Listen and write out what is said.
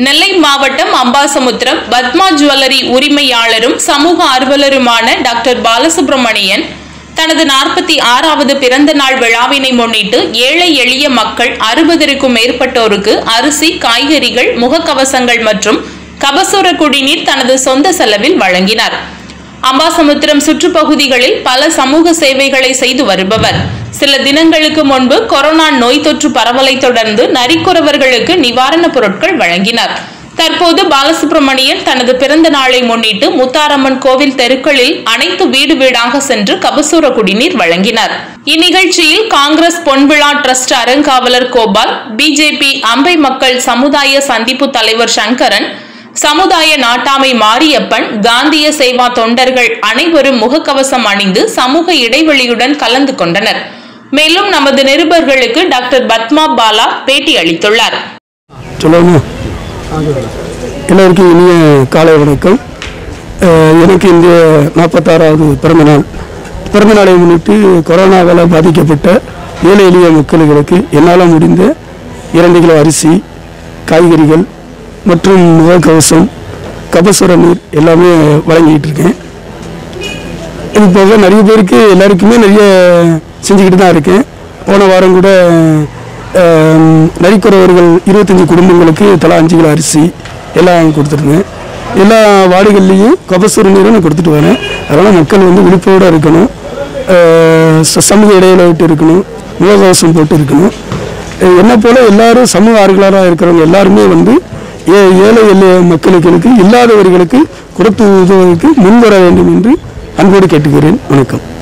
நெல்லை மாவட்டம் அம்பாசமுத்திரம் பத்மா ஜுவல்லரி உரிமையாளரும் சமூக ஆர்வலருமான டாக்டர் பாலசுப்ரமணியன் தனது நாற்பத்தி ஆறாவது பிறந்த நாள் விழாவினை முன்னிட்டு ஏழை எளிய மக்கள் அறுபதற்கும் மேற்பட்டோருக்கு அரிசி காய்கறிகள் முகக்கவசங்கள் மற்றும் கபசுர குடிநீர் தனது சொந்த செலவில் வழங்கினார் அம்பாசமுத்திரம் சுற்றுப்பகுதிகளில் பல சமூக சேவைகளை செய்து வருபவர் சில தினங்களுக்கு முன்பு கொரோனா நோய் தொற்று பரவலை தொடர்ந்து நரிக்குறவர்களுக்கு நிவாரணப் பொருட்கள் வழங்கினார் தற்போது பாலசுப்ரமணியன் தனது பிறந்த நாளை முன்னிட்டு முத்தாரம்மன் கோவில் தெருக்களில் அனைத்து வீடு வீடாக சென்று கபசூர குடிநீர் வழங்கினார் இந்நிகழ்ச்சியில் காங்கிரஸ் பொன்விழா டிரஸ்ட் அறங்காவலர் கோபால் பிஜேபி அம்பை மக்கள் சமுதாய சந்திப்பு தலைவர் சங்கரன் சமுதாய நாட்டாமை மாரியப்பன் காந்திய சேவா தொண்டர்கள் அனைவரும் முகக்கவசம் அணிந்து சமூக இடைவெளியுடன் கலந்து கொண்டனர் மேலும் நமது நிருபர்களுக்கு டாக்டர் பத்மா பாலா பேட்டி அளித்துள்ளார் சொல்லணுமா எல்லோருக்கும் இனிய காலை வணக்கம் அஹ் எனக்கு இந்த நாற்பத்தாறாவது பிறந்த நாள் பிறந்த நாளை முன்னிட்டு கொரோனாவால் பாதிக்கப்பட்ட ஏழை எளிய மக்களுக்கு என்னால் முடிந்த இரண்டு கிலோ அரிசி காய்கறிகள் மற்றும் முகக்கவசம் கபசுர நீர் எல்லாமே வழங்கிட்டு இருக்கேன் இது போக நிறைய பேருக்கு எல்லாருக்குமே நிறைய செஞ்சுக்கிட்டு தான் இருக்கேன் போன வாரம் கூட ஆம், நரிக்குறவர்கள் இருபத்தஞ்சி குடும்பங்களுக்கு தலா அஞ்சு கிலோ அரிசி எல்லாம் கொடுத்துருந்தேன் எல்லா வார்டுகள்லேயும் கபசுர நீரும் நான் கொடுத்துட்டு வரேன் அதனால் மக்கள் வந்து விழிப்போடு இருக்கணும் ஆஹ் ச- சமூக இடையில விட்டு இருக்கணும் முகக்கவசம் போட்டு இருக்கணும் அஹ் என்னை போல எல்லாரும் சமூக ஆர்வலராக இருக்கிறவங்க எல்லாருமே வந்து ஏ ஏழை எளிய மக்களுக்கு இல்லாதவர்களுக்கு கொடுத்து உதவுவதற்கு முன்வர வேண்டும் என்று அன்போடு கேட்டுக்கிறேன் வணக்கம்